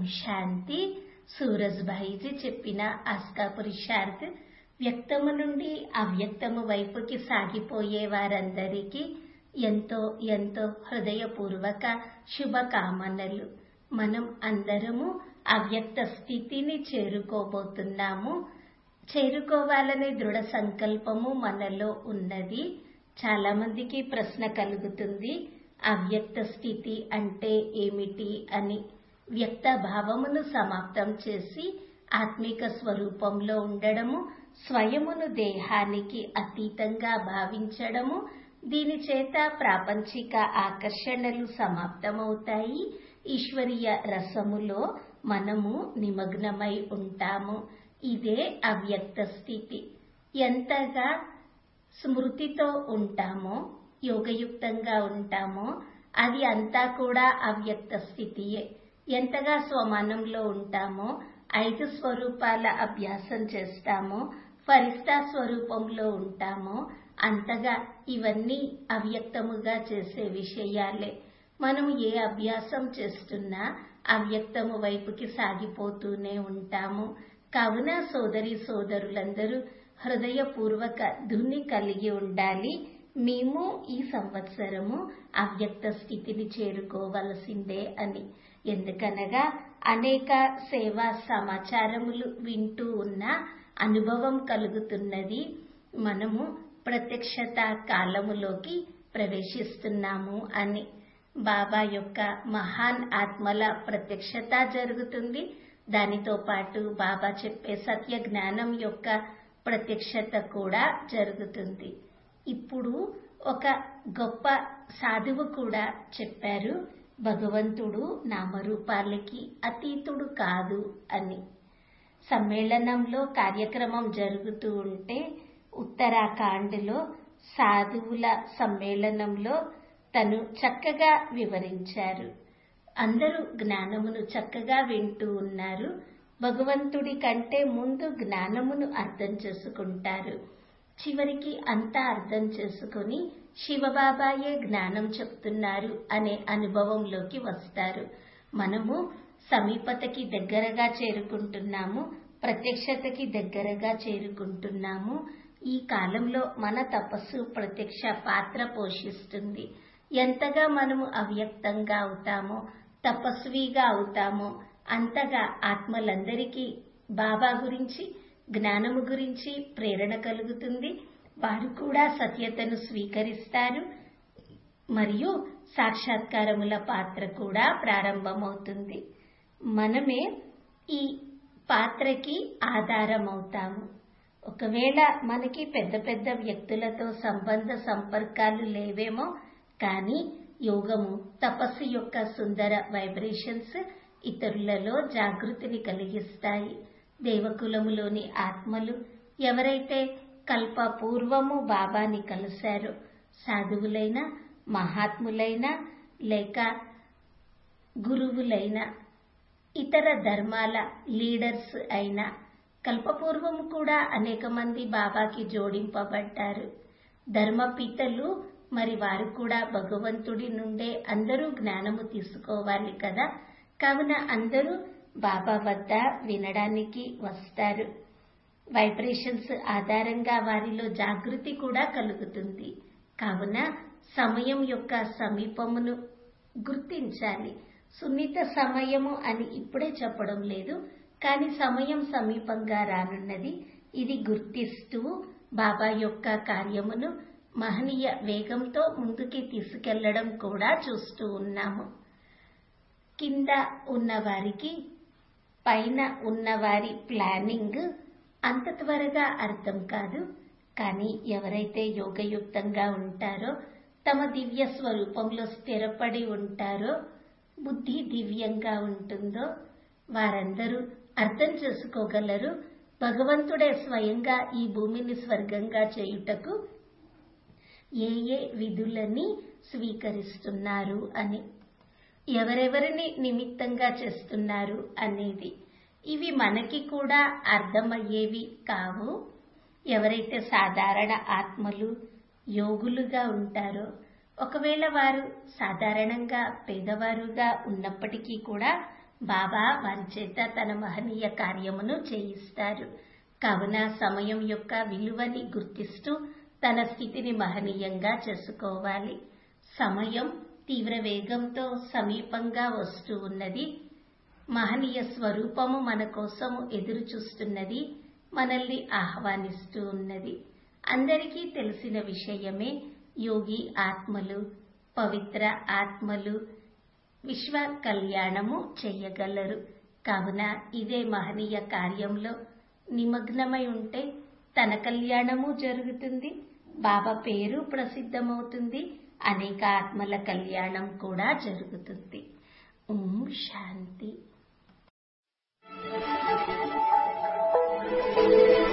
శాంతి సూరజ్భాయిజీ చెప్పిన ఆస్కా పురుషార్థ్ వ్యక్తము నుండి అవ్యక్తము వైపుకి సాగిపోయే వారందరికీ ఎంతో ఎంతో హృదయపూర్వక శుభకామనలు మనం అందరము అవ్యక్త స్థితిని చేరుకోబోతున్నాము చేరుకోవాలనే దృఢ సంకల్పము మనలో ఉన్నది చాలా మందికి ప్రశ్న కలుగుతుంది అవ్యక్త స్థితి అంటే ఏమిటి అని వ్యక్త భావమును సమాప్తం చేసి ఆత్మిక స్వరూపంలో ఉండడము స్వయమును దేహానికి అతీతంగా భావించడము దీని చేత ప్రాపంచిక ఆకర్షణలు సమాప్తమవుతాయి ఈశ్వరీయ రసములో మనము నిమగ్నమై ఉంటాము ఇదే అవ్యక్త స్థితి ఎంతగా స్మృతితో ఉంటామో యోగయుక్తంగా ఉంటామో అది అంతా కూడా అవ్యక్త స్థితియే ఎంతగా స్వమానంలో ఉంటామో ఐదు స్వరూపాల అభ్యాసం చేస్తామో ఫరిస్తా స్వరూపంలో ఉంటామో అంతగా ఇవన్నీ అవ్యక్తముగా చేసే విషయాలే మనం ఏ అభ్యాసం చేస్తున్నా అవ్యక్తము వైపుకి సాగిపోతూనే ఉంటాము కావున సోదరి సోదరులందరూ హృదయపూర్వక ధుని కలిగి ఉండాలి మేము ఈ సంవత్సరము అవ్యక్త స్థితిని చేరుకోవలసిందే అని ఎందుకనగా అనేక సేవా సమాచారములు వింటూ ఉన్న అనుభవం కలుగుతున్నది మనము ప్రత్యక్షత కాలములోకి ప్రవేశిస్తున్నాము అని బాబా యొక్క మహాన్ ఆత్మల ప్రత్యక్షత జరుగుతుంది దానితో పాటు బాబా చెప్పే సత్య జ్ఞానం యొక్క ప్రత్యక్షత కూడా జరుగుతుంది ఇప్పుడు ఒక గొప్ప సాధువు కూడా చెప్పారు భగవంతుడు నామరూపాలకి అతీతుడు కాదు అని సమ్మేళనంలో కార్యక్రమం జరుగుతూ ఉంటే ఉత్తరాఖండ్లో సాధువుల సమ్మేళనంలో తను చక్కగా వివరించారు అందరూ జ్ఞానమును చక్కగా వింటూ ఉన్నారు భగవంతుడి కంటే ముందు జ్ఞానమును అర్థం చేసుకుంటారు చివరికి అంతా అర్థం చేసుకుని శివబాబాయే జ్ఞానం చెప్తున్నారు అనే అనుభవంలోకి వస్తారు మనము సమీపతకి దగ్గరగా చేరుకుంటున్నాము ప్రత్యక్షతకి దగ్గరగా చేరుకుంటున్నాము ఈ కాలంలో మన తపస్సు ప్రత్యక్ష పాత్ర పోషిస్తుంది ఎంతగా మనము అవ్యక్తంగా అవుతామో తపస్విగా అవుతామో అంతగా ఆత్మలందరికీ బాబా గురించి జ్ఞానము గురించి ప్రేరణ కలుగుతుంది వారు కూడా సత్యతను స్వీకరిస్తారు మరియు సాక్షాత్కారముల పాత్ర కూడా ప్రారంభమవుతుంది మనమే ఈ పాత్రకి ఆధారమవుతాము ఒకవేళ మనకి పెద్ద పెద్ద వ్యక్తులతో సంబంధ సంపర్కాలు లేవేమో కానీ యోగము తపస్సు యొక్క సుందర వైబ్రేషన్స్ ఇతరులలో జాగృతిని కలిగిస్తాయి దేవకులములోని ఆత్మలు ఎవరైతే కల్ప పూర్వము బాబాని కలిశారో సాధువులైన మహాత్ములైన లేక గురువులైన ఇతర ధర్మాల లీడర్స్ అయిన కల్పపూర్వము కూడా అనేక మంది బాబాకి జోడింపబడ్డారు ధర్మపితలు మరి వారు కూడా భగవంతుడి నుండే అందరూ జ్ఞానము తీసుకోవాలి కదా కావున అందరూ బాబా వద్ద వినడానికి వస్తారు వైబ్రేషన్స్ ఆధారంగా వారిలో జాగృతి కూడా కలుగుతుంది కావున సమయం యొక్క సమీపమును గుర్తించాలి సున్నిత సమయము అని ఇప్పుడే చెప్పడం లేదు కానీ సమయం సమీపంగా రానున్నది ఇది గుర్తిస్తూ బాబా యొక్క కార్యమును మహనీయ వేగంతో ముందుకి తీసుకెళ్లడం కూడా చూస్తూ ఉన్నాము కింద ఉన్నవారికి పైన ఉన్నవారి ప్లానింగ్ అంత త్వరగా అర్థం కాదు కానీ ఎవరైతే యోగయుక్తంగా ఉంటారో తమ దివ్య స్వరూపంలో స్థిరపడి ఉంటారో బుద్ధి దివ్యంగా ఉంటుందో వారందరూ అర్థం చేసుకోగలరు భగవంతుడే స్వయంగా ఈ భూమిని స్వర్గంగా చేయుటకు ఏ ఏ విధులని స్వీకరిస్తున్నారు అని ఎవరెవరిని నిమిత్తంగా చేస్తున్నారు అనేది ఇవి మనకి కూడా అర్థమయ్యేవి కావు ఎవరైతే సాధారణ ఆత్మలు యోగులుగా ఉంటారో ఒకవేళ వారు సాధారణంగా పేదవారుగా ఉన్నప్పటికీ కూడా బాబా వారి చేత తన మహనీయ కార్యమును చేయిస్తారు కావున సమయం యొక్క విలువని గుర్తిస్తూ తన స్థితిని మహనీయంగా చేసుకోవాలి సమయం తీవ్ర వేగంతో సమీపంగా వస్తూ ఉన్నది మహనీయ స్వరూపము మన కోసము ఎదురు చూస్తున్నది మనల్ని ఆహ్వానిస్తూ ఉన్నది అందరికీ తెలిసిన విషయమే యోగి ఆత్మలు పవిత్ర ఆత్మలు విశ్వ కళ్యాణము చేయగలరు కావున ఇదే మహనీయ కార్యంలో నిమగ్నమై ఉంటే తన కళ్యాణము జరుగుతుంది బాబా పేరు ప్రసిద్ధమవుతుంది అనేక ఆత్మల కళ్యాణం కూడా జరుగుతుంది ఓం శాంతి